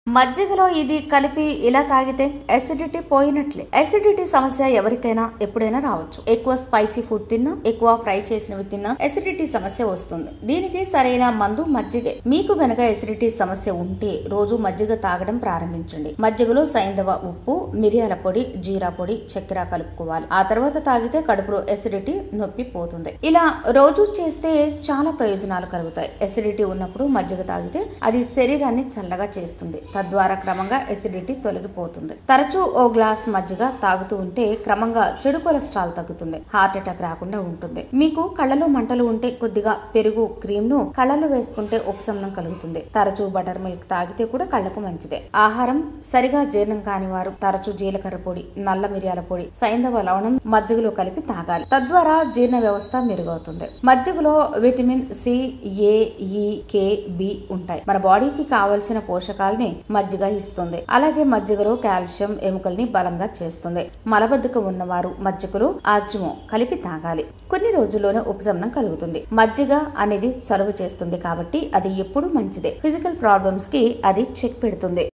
మజ్జిగలో ఇది కలిపి ఇలా తాగితే అసిడిటీ పోయినట్లే అసిడిటీ సమస్య ఎవరికైనా ఎప్పుడైనా రావచ్చు ఎక్కువ స్పైసీ ఫుడ్ తిన్నా ఎక్కువ ఫ్రై చేసినవి తిన్నా అసిడిటీ సమస్య వస్తుంది దీనికి సరైన మందు మజ్జిగే మీకు గనక అసిడిటీ సమస్య ఉంటే రోజు మజ్జిగ తాగడం ప్రారంభించండి మజ్జిగలో సైంధవ ఉప్పు మిరియాల పొడి జీరా పొడి చక్కెర కలుపుకోవాలి ఆ తర్వాత తాగితే కడుపులో ఎసిడిటీ నొప్పి పోతుంది ఇలా రోజు చేస్తే చాలా ప్రయోజనాలు కలుగుతాయి ఎసిడిటీ ఉన్నప్పుడు మజ్జిగ తాగితే అది శరీరాన్ని చల్లగా చేస్తుంది తద్వారా క్రమంగా ఎసిడిటీ తొలగిపోతుంది తరచూ ఓ గ్లాస్ మజ్జిగ తాగుతూ ఉంటే క్రమంగా చెడు కొలెస్ట్రాల్ తగ్గుతుంది హార్ట్ అటాక్ రాకుండా ఉంటుంది మీకు కళ్ళలో మంటలు ఉంటే కొద్దిగా పెరుగు క్రీమ్ ను కళ్ళలో వేసుకుంటే ఉపశమనం కలుగుతుంది తరచూ బటర్ మిల్క్ తాగితే కూడా కళ్ళకు మంచిదే ఆహారం సరిగా జీర్ణం కాని వారు తరచూ జీలకర్ర పొడి నల్ల మిరియాల పొడి సైంధవ లవణం మజ్జిగలో కలిపి తాగాలి తద్వారా జీర్ణ వ్యవస్థ మెరుగవుతుంది మజ్జిగలో విటమిన్ సి ఏ ఈ కే బి ఉంటాయి మన బాడీకి కావలసిన పోషకాలని మజ్జిగ ఇస్తుంది అలాగే మజ్జిగలో కాల్షియం ఎముకల్ని బలంగా చేస్తుంది మలబద్ధకం ఉన్నవారు మజ్జిగలో ఆజ్మో కలిపి తాగాలి కొన్ని రోజుల్లోనే ఉపశమనం కలుగుతుంది మజ్జిగ అనేది చలువ చేస్తుంది కాబట్టి అది ఎప్పుడు మంచిదే ఫిజికల్ ప్రాబ్లమ్స్ కి అది చెక్ పెడుతుంది